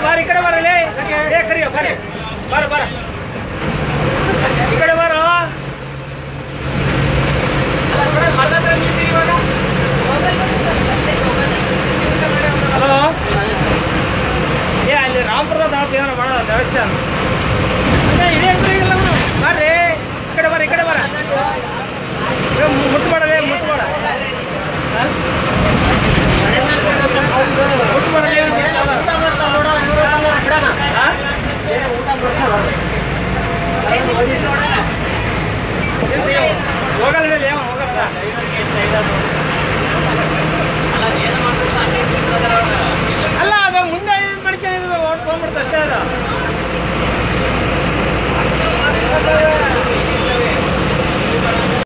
ಬಾರ ಈ ಕಡೆ ಬರಲೇ ಏ ಕರಿಯ ಬರ್ರಿ ಬಾರ ಬಾರ ಈ ಕಡೆ ಬಾರೋ ಹಲೋ ಏ ಅಲ್ಲಿ ರಾಮಪುರದ ದಾವತ್ ಏನಾರ ಮಾಡೋದ ದೇವಸ್ಥಾನ ಅದೇ ಇದೇ ಅಂಗಡಿಗಿಲ್ಲ ಅವ್ನು. ಬರ್ರಿ ಈ ಕಡೆ ಬರ ಈ ಕಡೆ ಬರ ಏ, ಮು- ಮುಟ್ಬೇಡಲೇ ಮುಟ್ಬೇಡ ಹಾ? ಮುಟ್ಬೇಡಲೇ ಹಾ? ಹೋಗಲ್ಲ ಮೇಲೆ ಯಾವ ಹೋಗಲ್ಲ ಅಲ್ಲ ಅದು ಮುಂದೆ ಇದು ಮಾಡ್ಕೊಂಡಿದ್ದು ಹೋಗ್ಬಿಡ್ತು ಅಷ್ಟೇ ಅದು